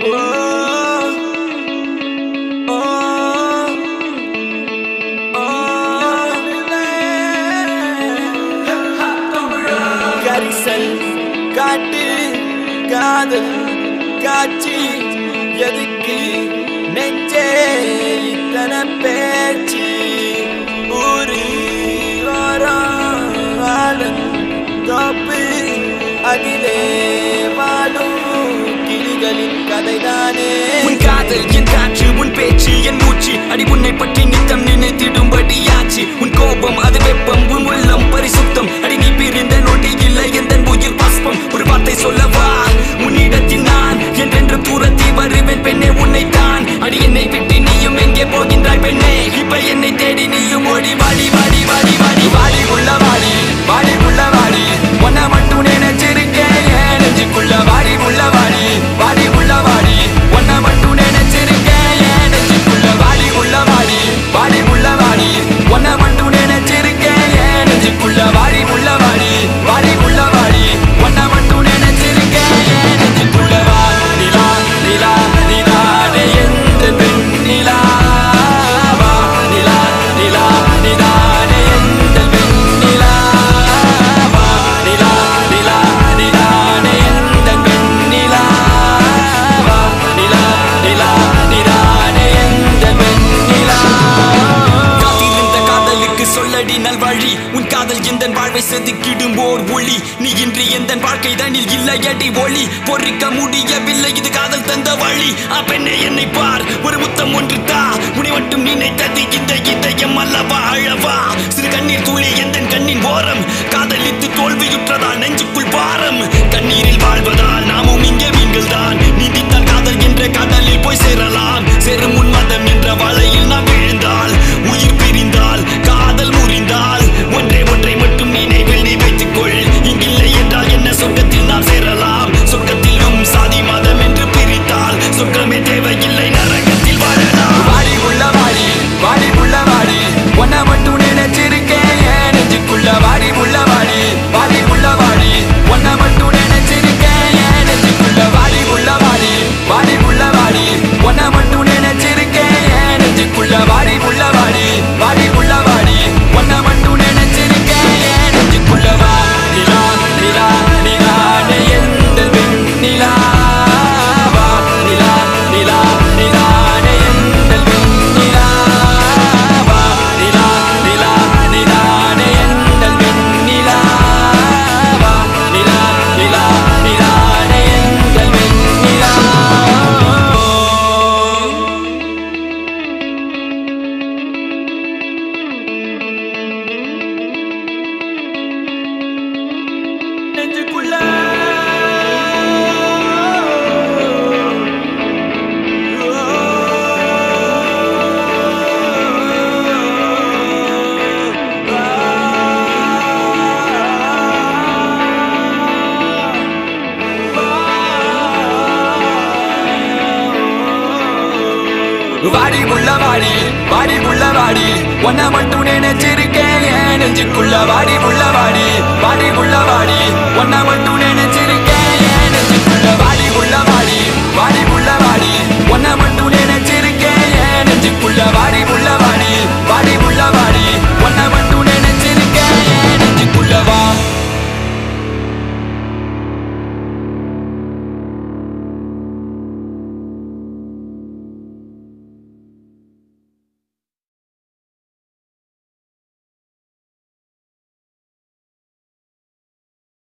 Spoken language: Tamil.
கரிசல் காட்டு காதல் காட்சி எதுக்கு நெஞ்சே இத்தனை பேச்சு ஊரு ஓரம் வாழும் தோப்பு அதிலே வாழும் கிளிகளின் கதைதானே உன் காதல் என் காற்று உன் பேச்சு என் மூச்சு அடி உன்னை பற்றி நித்தம் நினைத்திடும்படியாச்சு உன் கோபம் அது வெப்பம் உன் உள்ளம் பரிசுத்தம் அடி நீ பிரிந்த நொடி இல்லை எந்த உயிர் பாஸ்பம் ஒரு வார்த்தை சொல்லவா உன்னிடத்தில் நான் என்றென்று தூரத்தி வருவேன் பெண்ணே உன்னை தான் அடி என்னை விட்டு நீயும் எங்கே போகின்றாய் பெண்ணே இப்ப என்னை தேடி நீயும் ஓடி வாடி வாடி வாடி வாடி வாடி உள்ள வாடி வாடி உள்ள வாடி உன்னை மட்டும் நினைச்சிருக்கேன் என் நெஞ்சுக்குள்ள வாடி உள்ள வாடி வாடி உள்ள வாடி உன்னை மட்டும் நினைச்சிருக்கேன் என் நெஞ்சுக்குள்ள வாடி உள்ள வாடி வாடி உள்ள வாடி உன்னை மட்டும் நினைச்சிருக்கேன் என் நெஞ்சுக்குள்ள வாடி உள்ள வாடி வாடி உள்ள வாடி உன்னை மட்டும் நினைச்சிருக்கேன் என் நெஞ்சுக்குள்ள வா நிலா நிலா நிலானே எந்த பெண் நிலா வா நிலா நிலா நிலானே எந்த பெண் நிலா வா நிலா நிலா நிலானே எந்த பெண் நிலா வா நிலா நிலா நிலானே எந்த பெண் நிலா காத்திருந்த காதலுக்கு சொல்லடி நல்வழி உன் காதல் எந்த வாழ்வை செதுக்கிடும் ஓர் ஒளி நீ இன்றி எந்த வாழ்க்கை தனில் இல்லையடி ஒளி பொறிக்க முடியவில்லை இது காதல் தந்த வழி அப்பெண்ணே என்னை பார் ஒரு முத்தம் ஒன்று தா உன்னை மட்டும் நினைத்தது இந்த இதயம் அல்லவா அழவா சிறு கண்ணீர் துளி எந்த கண்ணின் ஓரம் காதலித்து தோல்வியுற்றதால் நெஞ்சுக்குள் பாரம் கண்ணீரில் வாழ்வதால் நாமும் இங்கே மீன்கள் தான் நீந்தித்தால் காதல் என்ற கடலில் போய் சேரலாம் சேரும் உன் மதம் என்ற வலையில் நாம் விழுந்தால் உயிர் பிரிந்தால் காதல் முறிந்தால் ஒன்றே ஒன்றை மட்டும் நினைவில் நீ வைத்துக்கொள் இங்கில்லை என்றால் என்ன சொர்க்கத்தில் நாம் சேரலாம் சொர்க்கத்திலும் சாதி மதம் என்று பிரித்தால் சொர்க்கமே தேவையில்லை நரகத்தில் வாழலாம் வாடி உள்ள வாடி வாடி உள்ள வாடி ஒன்ன மட்டும் நினைச்சிருக்கேன் என் நெஞ்சுக்குள்ள வாடி உள்ள வாடி வாடி உள்ள வாடி ஒன்ன மட்டும் நினைச்சிருக்கேன் என் நெஞ்சுக்குள்ள வாடி உள்ள வாடி வாடி உள்ள வாடி ஒன்ன மட்டும் நினைச்சிருக்கேன் என் நெஞ்சுக்குள்ள வாடி உள்ள வாடி வாடி உள்ள வாடி ஒன்ன மட்டும் நினைச்சிருக்கேன் என் நெஞ்சுக்குள்ள வா நிலா நிலா நிலானே எந்த பெண் நிலா வா நிலா நிலா நிலானே எந்த பெண் நிலா வா நிலா நிலா நிலானே எந்த பெண் நிலா வா நிலா நிலா நிலானே எந்த பெண் நிலா நெஞ்சுக்குள்ள வாடி உள்ள வாடி வாடி உள்ள வாடி உன்னை மட்டும் நினைச்சிருக்கேன் என் நெஞ்சுக்குள்ள வாடி உள்ள வாடி வாடி உள்ள வாடி உன்னை மட்டும் நினைச்சு